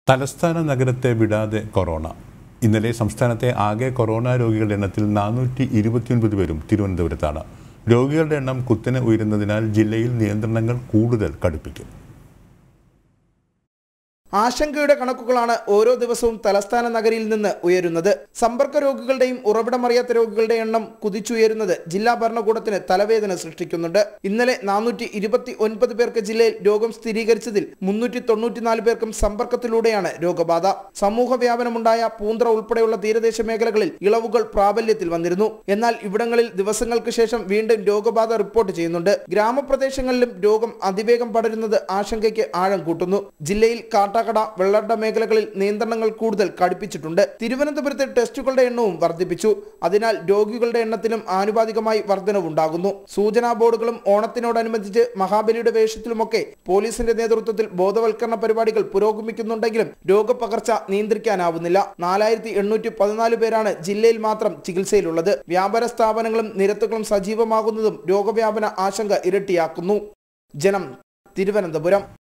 തലസ്ഥാന നഗരത്തെ വിടാതെ കൊറോണ ഇന്നലെ സംസ്ഥാനത്തെ ആകെ കൊറോണ രോഗികളുടെ എണ്ണത്തിൽ നാനൂറ്റി ഇരുപത്തിയൊൻപത് പേരും തിരുവനന്തപുരത്താണ് രോഗികളുടെ എണ്ണം കുത്തനെ ഉയരുന്നതിനാൽ ജില്ലയിൽ നിയന്ത്രണങ്ങൾ കൂടുതൽ കടുപ്പിക്കും ആശങ്കയുടെ കണക്കുകളാണ് ഓരോ ദിവസവും തലസ്ഥാന നഗരിയിൽ നിന്ന് ഉയരുന്നത് സമ്പർക്ക രോഗികളുടെയും ഉറവിടമറിയാത്ത രോഗികളുടെ എണ്ണം കുതിച്ചുയരുന്നത് ജില്ലാ ഭരണകൂടത്തിന് തലവേദന സൃഷ്ടിക്കുന്നുണ്ട് ഇന്നലെ നാനൂറ്റി ഇരുപത്തി ഒൻപത് പേർക്ക് ജില്ലയിൽ രോഗം സ്ഥിരീകരിച്ചതിൽ മുന്നൂറ്റി തൊണ്ണൂറ്റിനാല് പേർക്കും സമ്പർക്കത്തിലൂടെയാണ് രോഗബാധ സമൂഹ വ്യാപനമുണ്ടായ പൂന്ത്ര ഉൾപ്പെടെയുള്ള തീരദേശ മേഖലകളിൽ ഇളവുകൾ പ്രാബല്യത്തിൽ വന്നിരുന്നു എന്നാൽ ഇവിടങ്ങളിൽ ദിവസങ്ങൾക്ക് ശേഷം വീണ്ടും രോഗബാധ റിപ്പോർട്ട് ചെയ്യുന്നുണ്ട് ഗ്രാമപ്രദേശങ്ങളിലും രോഗം അതിവേഗം പടരുന്നത് ആശങ്കയ്ക്ക് ആഴം കൂട്ടുന്നു ജില്ലയിൽ കാട്ടാക്കട വെള്ളട മേഖലകളിൽ നിയന്ത്രണങ്ങൾ കൂടുതൽ കടുപ്പിച്ചിട്ടുണ്ട് തിരുവനന്തപുരത്ത് ടെസ്റ്റുകളുടെ എണ്ണവും വർദ്ധിപ്പിച്ചു അതിനാൽ രോഗികളുടെ എണ്ണത്തിലും ആനുപാതികമായി വർധനവുണ്ടാകുന്നു സൂചനാ ബോർഡുകളും ഓണത്തിനോടനുബന്ധിച്ച് മഹാബലിയുടെ വേഷത്തിലുമൊക്കെ പോലീസിന്റെ നേതൃത്വത്തിൽ ബോധവൽക്കരണ പരിപാടികൾ പുരോഗമിക്കുന്നുണ്ടെങ്കിലും രോഗപകർച്ച നിയന്ത്രിക്കാനാവുന്നില്ല നാലായിരത്തി എണ്ണൂറ്റി പതിനാല് പേരാണ് ജില്ലയിൽ മാത്രം ചികിത്സയിലുള്ളത് വ്യാപാര സ്ഥാപനങ്ങളും നിരത്തുകളും സജീവമാകുന്നതും രോഗവ്യാപന ആശങ്ക ഇരട്ടിയാക്കുന്നു ജനം തിരുവനന്തപുരം